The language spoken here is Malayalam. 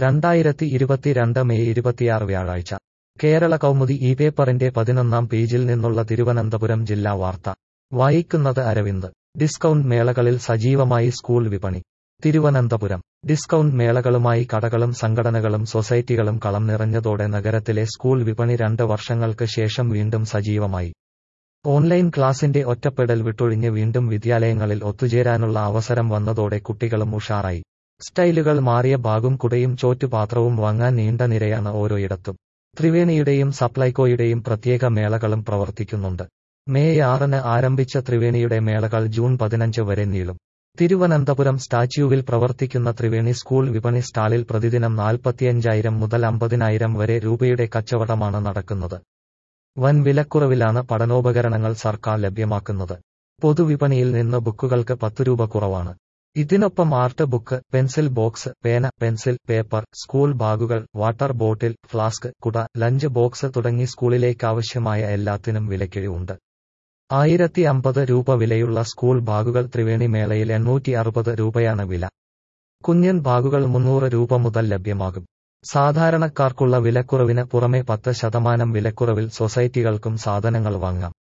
രണ്ടായിരത്തി ഇരുപത്തിരണ്ട് മെയ് ഇരുപത്തിയാറ് വ്യാഴാഴ്ച കേരള കൗമുദി ഈ പേപ്പറിന്റെ പതിനൊന്നാം പേജിൽ നിന്നുള്ള തിരുവനന്തപുരം ജില്ലാ വാർത്ത വായിക്കുന്നത് അരവിന്ദ് ഡിസ്കൗണ്ട് മേളകളിൽ സജീവമായി സ്കൂൾ വിപണി തിരുവനന്തപുരം ഡിസ്കൗണ്ട് മേളകളുമായി കടകളും സംഘടനകളും സൊസൈറ്റികളും കളം നിറഞ്ഞതോടെ നഗരത്തിലെ സ്കൂൾ വിപണി രണ്ട് വർഷങ്ങൾക്ക് ശേഷം വീണ്ടും സജീവമായി ഓൺലൈൻ ക്ലാസിന്റെ ഒറ്റപ്പെടൽ വിട്ടൊഴിഞ്ഞ് വീണ്ടും വിദ്യാലയങ്ങളിൽ ഒത്തുചേരാനുള്ള അവസരം വന്നതോടെ കുട്ടികളും ഉഷാറായി സ്റ്റൈലുകൾ മാറിയ ബാഗും കുടയും ചോറ്റുപാത്രവും വാങ്ങാൻ നീണ്ട നിരയാണ് ഓരോയിടത്തും ത്രിവേണിയുടെയും സപ്ലൈകോയുടെയും പ്രത്യേക മേളകളും പ്രവർത്തിക്കുന്നുണ്ട് മെയ് ആറിന് ആരംഭിച്ച ത്രിവേണിയുടെ മേളകൾ ജൂൺ പതിനഞ്ച് വരെ നീളും തിരുവനന്തപുരം സ്റ്റാച്യുവിൽ പ്രവർത്തിക്കുന്ന ത്രിവേണി സ്കൂൾ വിപണി സ്റ്റാളിൽ പ്രതിദിനം നാൽപ്പത്തിയഞ്ചായിരം മുതൽ അമ്പതിനായിരം വരെ രൂപയുടെ കച്ചവടമാണ് നടക്കുന്നത് വൻ വിലക്കുറവിലാണ് പഠനോപകരണങ്ങൾ സർക്കാർ ലഭ്യമാക്കുന്നത് പൊതുവിപണിയിൽ നിന്ന് ബുക്കുകൾക്ക് പത്ത് രൂപ കുറവാണ് ഇതിനൊപ്പം ആർട്ട് ബുക്ക് പെൻസിൽ ബോക്സ് പേന പെൻസിൽ പേപ്പർ സ്കൂൾ ബാഗുകൾ വാട്ടർ ബോട്ടിൽ ഫ്ലാസ്ക് കുട ലഞ്ച് ബോക്സ് തുടങ്ങി സ്കൂളിലേക്കാവശ്യമായ എല്ലാത്തിനും വിലക്കിഴിവുണ്ട് ആയിരത്തി അമ്പത് രൂപ വിലയുള്ള സ്കൂൾ ബാഗുകൾ ത്രിവേണി മേളയിൽ എണ്ണൂറ്റി അറുപത് രൂപയാണ് വില കുഞ്ഞൻ ബാഗുകൾ മുന്നൂറ് രൂപ മുതൽ ലഭ്യമാകും സാധാരണക്കാർക്കുള്ള വിലക്കുറവിന് പുറമെ പത്ത് ശതമാനം വിലക്കുറവിൽ സൊസൈറ്റികൾക്കും സാധനങ്ങൾ വാങ്ങാം